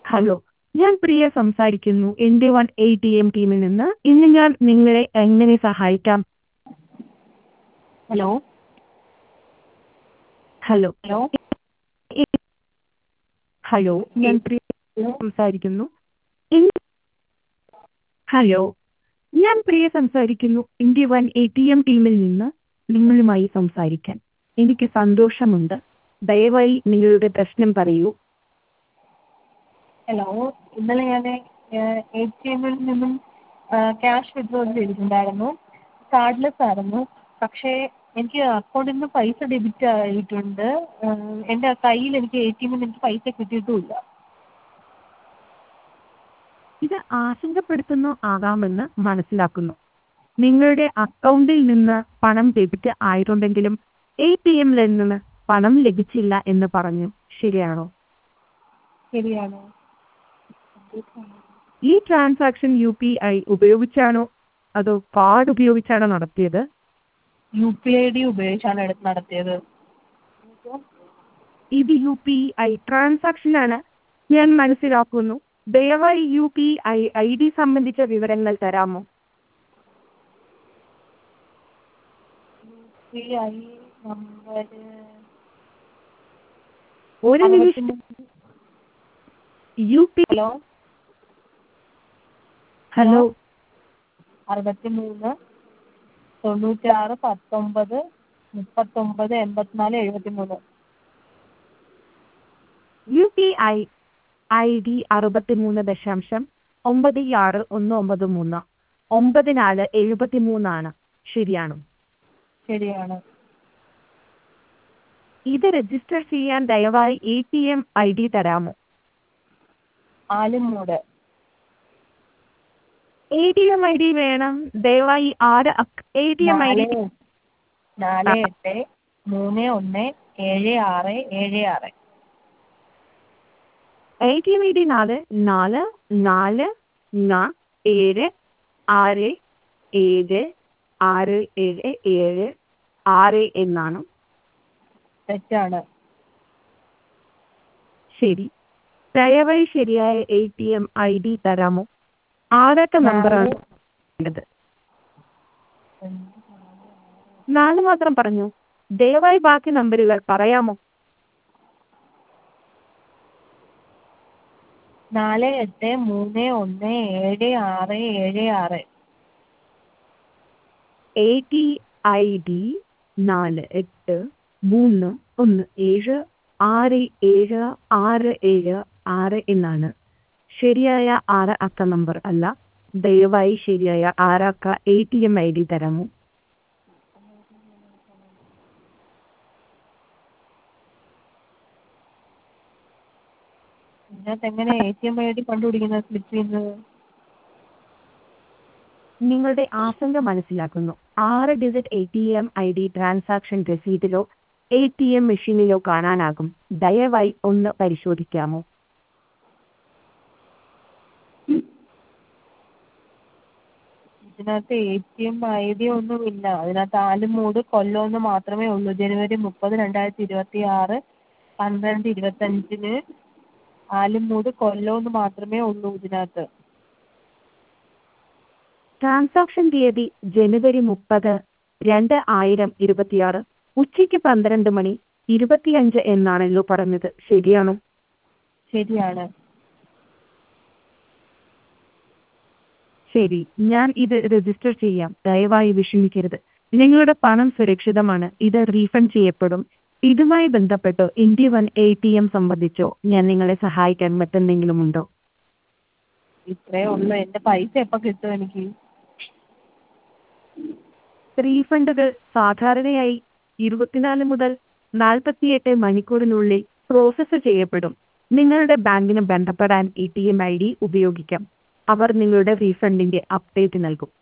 hello ഞാൻ പ്രിയ സംസാരിക്കുന്നു എൻ്റെ വൺ എ ടി എം ടീമിൽ നിന്ന് ഇന്ന് ഞാൻ നിങ്ങളെ എങ്ങനെ സഹായിക്കാം ഹലോ ഹലോ ഹലോ ഹലോ ഞാൻ പ്രിയ സംസാരിക്കുന്നു ഇൻ- ഹലോ ഞാൻ പ്രിയ സംസാരിക്കുന്നു India one A T M ടീമിൽ നിന്ന് നിങ്ങളുമായി സംസാരിക്കാൻ എനിക്ക് സന്തോഷമുണ്ട് ദയവായി നിങ്ങളുടെ പ്രശ്നം പറയൂ ഹലോ ഇന്നലെ ഞാൻ എ ടി എമ്മിൽ നിന്നും ക്യാഷ് വിഡ്രോ ചെയ്തിട്ടുണ്ടായിരുന്നു കാർഡ്ലെസ് ആയിരുന്നു പക്ഷേ എനിക്ക് അക്കൗണ്ടിൽ നിന്ന് പൈസ ഡെബിറ്റ് ആയിട്ടുണ്ട് എൻ്റെ കയ്യിൽ എനിക്ക് എ ടി എമ്മിൽ നിന്ന് എനിക്ക് പൈസ കിട്ടിയിട്ടുമില്ല ഇത് ആശങ്കപ്പെടുത്തുന്ന ആകാമെന്ന് മനസ്സിലാക്കുന്നു നിങ്ങളുടെ അക്കൗണ്ടിൽ നിന്ന് പണം ഡെബിറ്റ് ആയിട്ടുണ്ടെങ്കിലും എ ടി എമ്മിൽ നിന്ന് പണം ലഭിച്ചില്ല എന്ന് പറഞ്ഞു ശരിയാണോ ശരിയാണോ ഈ ട്രാൻസാക്ഷൻ യു പി ഐ ഉപയോഗിച്ചാണോ അതോ കാർഡ് ഉപയോഗിച്ചാണോ നടത്തിയത് യു പി ഐ ഡി ഉപയോഗിച്ചാണ് എടുത്ത് നടത്തിയത് ഇത് യു പി ഐ ട്രാൻസാക്ഷനാണ് ഞാൻ മനസ്സിലാക്കുന്നു ദയവായി U P I I D സംബന്ധിച്ച വിവരങ്ങൾ തരാമോ യു പി ഐ നമ്പർ ഒരു നിമിഷം യു പി ഹലോ ഹലോ അറുപത്തി മൂന്ന് തൊണ്ണൂറ്റാറ് പത്തൊമ്പത് മുപ്പത്തൊമ്പത് എൺപത്തിനാല് എഴുപത്തി മൂന്ന് U P I I D അറുപത്തിമൂന്ന് ദശാംശം ഒമ്പത് ആറ് ഒന്ന് ഒമ്പത് മൂന്ന് ഒമ്പത് നാല് എഴുപത്തി മൂന്നാണ് ശരിയാണോ ശരിയാണ് ഇത് രജിസ്റ്റർ ചെയ്യാൻ ദയവായി A T M I D തരാമോ Alummoodu A T M I D വേണം ദയവായി ആറ് എ ടി എം ഐ നാല് ഡി നാല് എട്ട് മൂന്ന് ഒന്ന് ഏഴ് ആറ് ഏഴ് ആറ് A T M I D നാല് നാല് നാല് ന ഏഴ് ആറ് ഏഴ് ആറ് ഏഴ് ഏഴ് ആറ് എന്നാണ് തെറ്റാണ് ശരി ദയവായി ശരിയായ A T M I D തരാമോ ആറൊക്കെ നമ്പറാണ് വേണ്ടത് നാല് മാത്രം പറഞ്ഞു ദയവായി ബാക്കി നമ്പറുകൾ പറയാമോ നാല് എട്ട് മൂന്ന് ഒന്ന് ഏഴ് ആറ് ഏഴ് ആറ് എ ടി ഐ ഡി നാല് എട്ട് മൂന്ന് ഒന്ന് ഏഴ് ആറ് ഏഴ് ആറ് ഏഴ് ആറ് എന്നാണ് ശരിയായ ആറ് അക്ക നമ്പർ അല്ല ദയവായി ശരിയായ ആറക്ക A T M I D തരാമോ ഇതിനകത്ത് എങ്ങനെ A T M I D കണ്ടുപിടിക്കുന്നത് സ്ലിപ്പിൽ നിന്ന് നിങ്ങളുടെ ആശങ്ക മനസ്സിലാക്കുന്നു ആറ് digit A T M I D transaction രസീതിലോ എ ടി എം മെഷീനിലോ കാണാനാകും ദയവായി ഒന്ന് പരിശോധിക്കാമോ ഇതിനകത്ത് A T M I D ഒന്നുമില്ല അതിനകത്ത് ആലുമൂട് കൊല്ലം എന്ന് മാത്രമേ ഉള്ളൂ ജനുവരി മുപ്പത് രണ്ടായിരത്തി ഇരുപത്തി ആറ് പന്ത്രണ്ട് ഇരുപത്തഞ്ചിന് ആലുമൂട് കൊല്ലം എന്ന് മാത്രമേ ഉള്ളൂ ഇതിനകത്ത് ട്രാൻസാക്ഷൻ തീയതി ജനുവരി മുപ്പത് രണ്ട് ആയിരം ഇരുപത്തിയാറ് ഉച്ചയ്ക്ക് പന്ത്രണ്ട് മണി ഇരുപത്തിയഞ്ച് എന്നാണല്ലോ പറഞ്ഞത് ശരിയാണോ ശരിയാണ് ശരി ഞാൻ ഇത് രജിസ്റ്റർ ചെയ്യാം ദയവായി വിഷമിക്കരുത് നിങ്ങളുടെ പണം സുരക്ഷിതമാണ് ഇത് റീഫണ്ട് ചെയ്യപ്പെടും ഇതുമായി ബന്ധപ്പെട്ടോ India one A T M സംബന്ധിച്ചോ ഞാൻ നിങ്ങളെ സഹായിക്കാൻ മറ്റെന്തെങ്കിലും ഉണ്ടോ ഇത്രേ ഉള്ളൂ എൻ്റെ പൈസ എപ്പോൾ കിട്ടും എനിക്ക് റീഫണ്ടുകൾ സാധാരണയായി ഇരുപത്തിനാല് മുതൽ നാൽപ്പത്തിയെട്ട് മണിക്കൂറിനുള്ളിൽ പ്രോസസ്സ് ചെയ്യപ്പെടും നിങ്ങളുടെ ബാങ്കിന് ബന്ധപ്പെടാൻ A T M I D ഉപയോഗിക്കാം അവർ നിങ്ങളുടെ റീഫണ്ടിൻ്റെ അപ്ഡേറ്റ് നൽകും